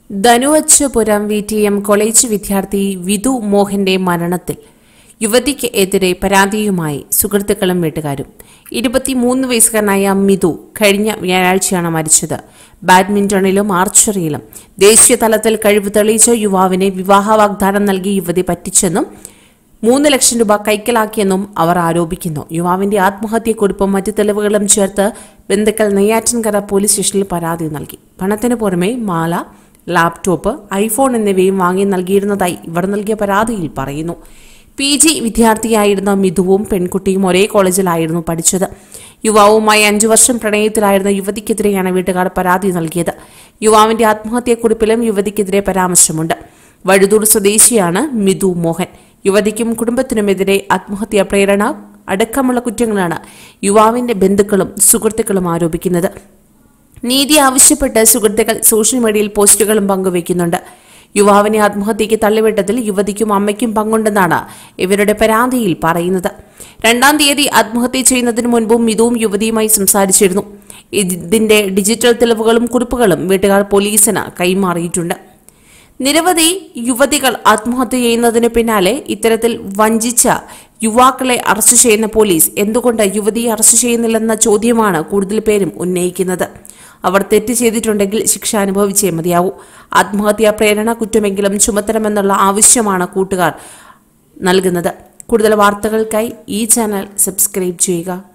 Dhanuvachapuram V T M college വിദ്യാർത്ഥി വിധു മോഹന്റെ മരണത്തിൽ യുവതിക്ക് എതിരെ പരാതിയുമായി സുഹൃത്തുക്കളും വീട്ടുകാരും ഇരുപത്തിമൂന്ന് വയസ്സുകാരനായ മിഥു കഴിഞ്ഞ വ്യാഴാഴ്ചയാണ് മരിച്ചത് ബാഡ്മിന്റണിലും ആർച്ചറിയിലും ദേശീയ തലത്തിൽ കഴിവ് തെളിയിച്ച യുവാവിനെ വിവാഹ വാഗ്ദാനം നൽകി യുവതി പറ്റിച്ചെന്നും മൂന്ന് ലക്ഷം രൂപ കൈക്കലാക്കിയെന്നും അവർ ആരോപിക്കുന്നു യുവാവിന്റെ ആത്മഹത്യക്കുറിപ്പും മറ്റ് തെളിവുകളും ചേർത്ത് ബന്ധുക്കൾ നെയ്യാറ്റിൻകര പോലീസ് സ്റ്റേഷനിൽ പരാതി നൽകി പണത്തിന് പുറമെ മാല ലാപ്ടോപ്പ് ഐഫോൺ എന്നിവയും വാങ്ങി നൽകിയിരുന്നതായി ഇവർ നൽകിയ പരാതിയിൽ പറയുന്നു പി ജി വിദ്യാർത്ഥിയായിരുന്ന മിഥുവും പെൺകുട്ടിയും ഒരേ കോളേജിലായിരുന്നു പഠിച്ചത് യുവാവുമായി അഞ്ചു വർഷം പ്രണയത്തിലായിരുന്ന യുവതിക്കെതിരെയാണ് വീട്ടുകാർ പരാതി നൽകിയത് യുവാവിന്റെ ആത്മഹത്യക്കുറിപ്പിലും യുവതിക്കെതിരെ പരാമർശമുണ്ട് വഴുതൂർ സ്വദേശിയാണ് മിഥു മോഹൻ യുവതിക്കും കുടുംബത്തിനുമെതിരെ ആത്മഹത്യാ പ്രേരണ അടക്കമുള്ള കുറ്റങ്ങളാണ് യുവാവിന്റെ ബന്ധുക്കളും സുഹൃത്തുക്കളും ആരോപിക്കുന്നത് നീതി ആവശ്യപ്പെട്ട് സുഹൃത്തുക്കൾ സോഷ്യൽ മീഡിയയിൽ പോസ്റ്റുകളും പങ്കുവയ്ക്കുന്നുണ്ട് യുവാവിനെ ആത്മഹത്യയ്ക്ക് തള്ളിവിട്ടതിൽ യുവതിക്കും അമ്മയ്ക്കും പങ്കുണ്ടെന്നാണ് ഇവരുടെ പരാതിയിൽ പറയുന്നത് രണ്ടാം തീയതി ആത്മഹത്യ ചെയ്യുന്നതിന് മുൻപും മിതുവും യുവതിയുമായി സംസാരിച്ചിരുന്നു ഇതിന്റെ ഡിജിറ്റൽ തെളിവുകളും കുറിപ്പുകളും വീട്ടുകാർ പോലീസിന് കൈമാറിയിട്ടുണ്ട് നിരവധി യുവതികൾ ആത്മഹത്യ ചെയ്യുന്നതിന് പിന്നാലെ ഇത്തരത്തിൽ വഞ്ചിച്ച യുവാക്കളെ അറസ്റ്റ് ചെയ്യുന്ന പോലീസ് എന്തുകൊണ്ട് യുവതിയെ അറസ്റ്റ് ചെയ്യുന്നില്ലെന്ന ചോദ്യമാണ് കൂടുതൽ പേരും ഉന്നയിക്കുന്നത് അവർ തെറ്റ് ചെയ്തിട്ടുണ്ടെങ്കിൽ ശിക്ഷ അനുഭവിച്ചേ മതിയാവൂ ആത്മഹത്യാ പ്രേരണ കുറ്റമെങ്കിലും ചുമത്തണമെന്നുള്ള ആവശ്യമാണ് കൂട്ടുകാർ നൽകുന്നത് കൂടുതൽ വാർത്തകൾക്കായി ഈ ചാനൽ സബ്സ്ക്രൈബ് ചെയ്യുക